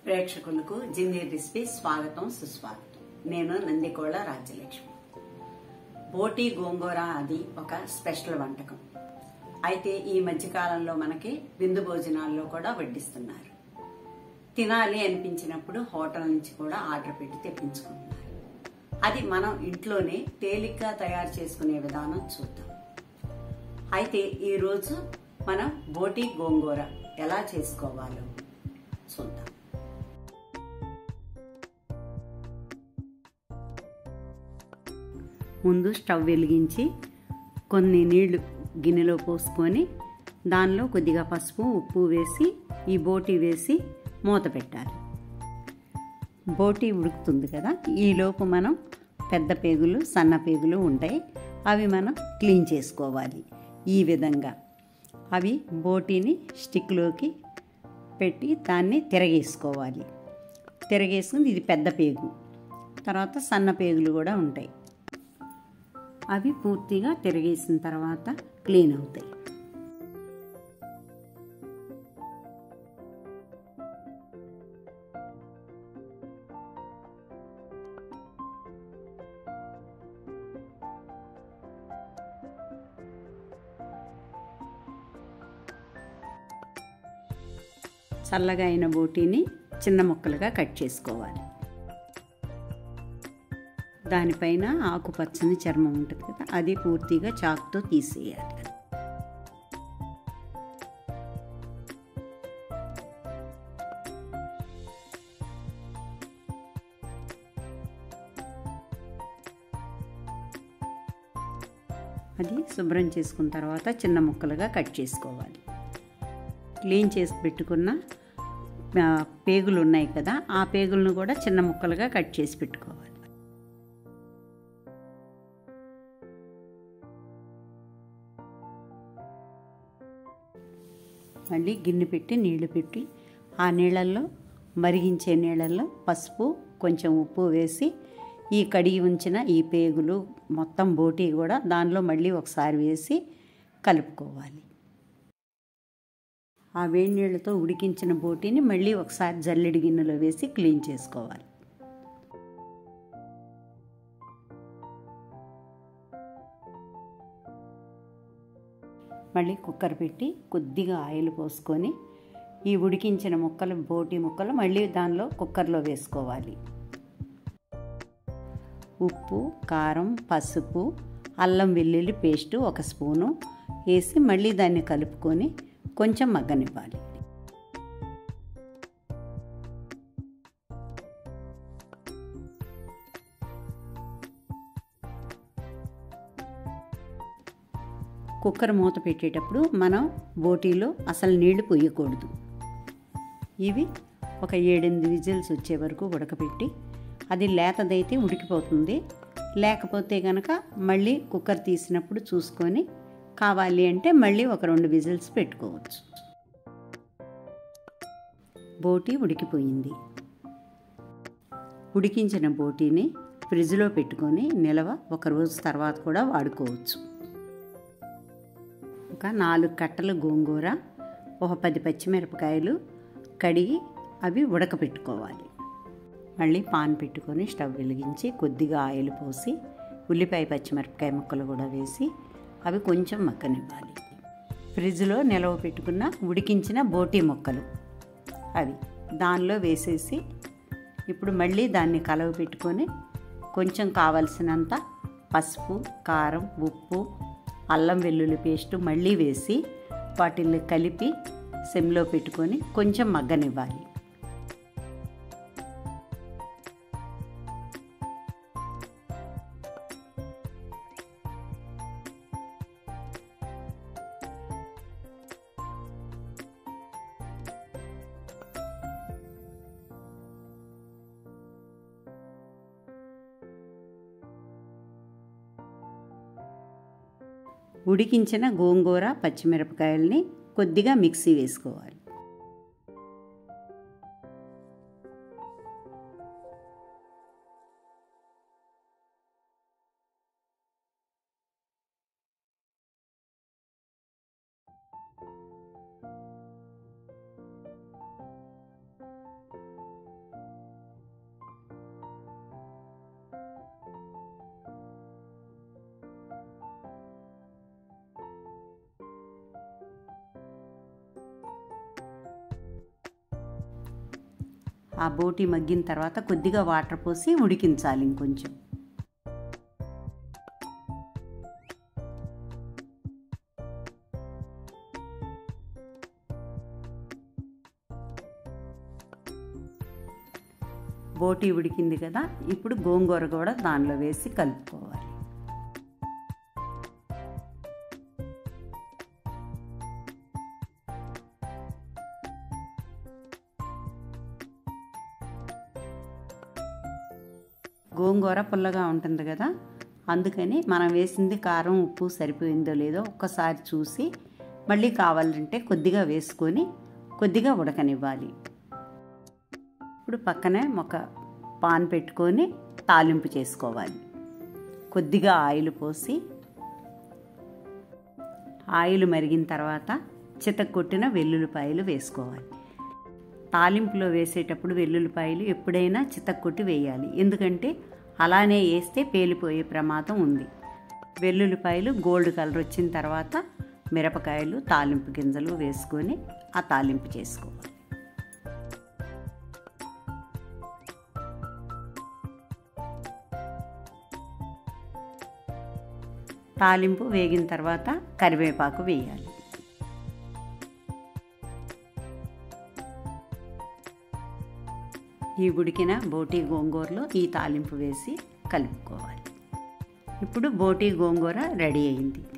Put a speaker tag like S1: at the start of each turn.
S1: ప్రేక్షకులకు ginger recipe స్వాగతం సుస్వాగతం నేను నందికోళ రాజ్యలక్ష్మి బోటి గోంగూర అది ఒక స్పెషల్ వంటకం అయితే ఈ మధ్యకాలంలో మనకి విందు భోజనాల్లో కూడా వడ్డిస్తున్నారు తినాలి అనిపించినప్పుడు హోటల్ నుంచి కూడా ఆర్డర్ పెట్టి తెప్పించుకుంటున్నారు అది మనం ఇంట్లోనే తేలిగ్గా తయారు చేసుకునే విధానం చూద్దాం అయితే ఈరోజు మనం బోటి గోంగూర ఎలా చేసుకోవాలో చూద్దాం ముందు స్టవ్ వెలిగించి కొన్ని నీళ్లు గిన్నెలో పోసుకొని దానిలో కొద్దిగా పసుపు ఉప్పు వేసి ఈ బోటి వేసి మూత పెట్టాలి బోటి ఉడుకుతుంది కదా ఈలోపు మనం పెద్ద పేగులు సన్న పేగులు ఉంటాయి అవి మనం క్లీన్ చేసుకోవాలి ఈ విధంగా అవి బోటీని స్టిక్లోకి పెట్టి దాన్ని తిరగేసుకోవాలి తిరగేసుకుని ఇది పెద్ద పేగు తర్వాత సన్న పేగులు కూడా ఉంటాయి అవి పూర్తిగా తిరిగేసిన తర్వాత క్లీన్ అవుతాయి చల్లగా అయిన బోటీని చిన్న ముక్కలుగా కట్ చేసుకోవాలి దానిపైన ఆకుపచ్చని చర్మం ఉంటుంది కదా అది పూర్తిగా చాకుతో తీసేయాలి అది శుభ్రం చేసుకున్న తర్వాత చిన్న ముక్కలుగా కట్ చేసుకోవాలి క్లీన్ చేసి పెట్టుకున్న పేగులు ఉన్నాయి కదా ఆ పేగులను కూడా చిన్న ముక్కలుగా కట్ చేసి పెట్టుకోవాలి మళ్ళీ గిన్నె పెట్టి నీళ్లు పెట్టి ఆ నీళ్ళల్లో మరిగించే నీళ్ళల్లో పసుపు కొంచెం ఉప్పు వేసి ఈ కడిగి ఉంచిన ఈ పేగులు మొత్తం బోటీ కూడా దానిలో మళ్ళీ ఒకసారి వేసి కలుపుకోవాలి ఆ వేడి నీళ్ళతో ఉడికించిన బోటీని మళ్ళీ ఒకసారి జల్లెడి గిన్నెలో వేసి క్లీన్ చేసుకోవాలి మళ్ళీ కుక్కర్ పెట్టి కొద్దిగా ఆయిల్ పోసుకొని ఈ ఉడికించిన ముక్కలు బోటి ముక్కలు మళ్ళీ దానిలో కుక్కర్లో వేసుకోవాలి ఉప్పు కారం పసుపు అల్లం వెల్లుల్లి పేస్టు ఒక స్పూను వేసి మళ్ళీ దాన్ని కలుపుకొని కొంచెం మగ్గనివ్వాలి కుక్కర్ మూత పెట్టేటప్పుడు మనం బోటీలో అసలు నీళ్లు పొయ్యకూడదు ఇవి ఒక ఏడెనిమిది విజిల్స్ వచ్చే వరకు ఉడకపెట్టి అది లేతదైతే ఉడికిపోతుంది లేకపోతే కనుక మళ్ళీ కుక్కర్ తీసినప్పుడు చూసుకొని కావాలి అంటే మళ్ళీ ఒక రెండు విజిల్స్ పెట్టుకోవచ్చు బోటీ ఉడికిపోయింది ఉడికించిన బోటీని ఫ్రిడ్జ్లో పెట్టుకొని నిలవ ఒక రోజు తర్వాత కూడా వాడుకోవచ్చు ఒక నాలుగు కట్టల గోంగూర ఒక పది పచ్చిమిరపకాయలు కడిగి అవి ఉడకపెట్టుకోవాలి మళ్ళీ పాన్ పెట్టుకొని స్టవ్ వెలిగించి కొద్దిగా ఆయిల్ పోసి ఉల్లిపాయ పచ్చిమిరపకాయ ముక్కలు కూడా వేసి అవి కొంచెం మక్కనివ్వాలి ఫ్రిడ్జ్లో నిలవ పెట్టుకున్న ఉడికించిన బోటీ ముక్కలు అవి దానిలో వేసేసి ఇప్పుడు మళ్ళీ దాన్ని కలవ పెట్టుకొని కొంచెం కావలసినంత పసుపు కారం ఉప్పు అల్లం వెల్లుల్లి పేస్ట్ మళ్ళీ వేసి వాటిని కలిపి సిమ్లో పెట్టుకొని కొంచెం మగ్గనివ్వాలి ఉడికించిన గోంగూర పచ్చిమిరపకాయల్ని కొద్దిగా మిక్సీ వేసుకోవాలి ఆ బోటి మగ్గిన తర్వాత కొద్దిగా వాటర్ పోసి ఉడికించాలి ఇంకొంచెం బోటి ఉడికింది కదా ఇప్పుడు గోంగూర కూడా దానిలో వేసి కలుపుకోవాలి గోంగూర పుల్లగా ఉంటుంది కదా అందుకని మనం వేసింది కారం ఉప్పు సరిపోయిందో లేదో ఒక్కసారి చూసి మళ్ళీ కావాలంటే కొద్దిగా వేసుకొని కొద్దిగా ఉడకనివ్వాలి ఇప్పుడు పక్కనే ఒక పాన్ పెట్టుకొని తాలింపు చేసుకోవాలి కొద్దిగా ఆయిల్ పోసి ఆయిల్ మరిగిన తర్వాత చితక్కొట్టిన వెల్లుల్లిపాయలు వేసుకోవాలి తాలింపులో వేసేటప్పుడు వెల్లుల్లిపాయలు ఎప్పుడైనా చితక్కొట్టి వేయాలి ఎందుకంటే అలానే వేస్తే పేలిపోయే ప్రమాదం ఉంది వెల్లుల్లిపాయలు గోల్డ్ కలర్ వచ్చిన తర్వాత మిరపకాయలు తాలింపు గింజలు వేసుకొని ఆ తాలింపు చేసుకోవాలి తాలింపు వేగిన తర్వాత కరివేపాకు వేయాలి ఈ ఉడికిన బోటి గోంగూరలో ఈ తాలింపు వేసి కలుపుకోవాలి ఇప్పుడు బోటి గోంగూర రెడీ అయింది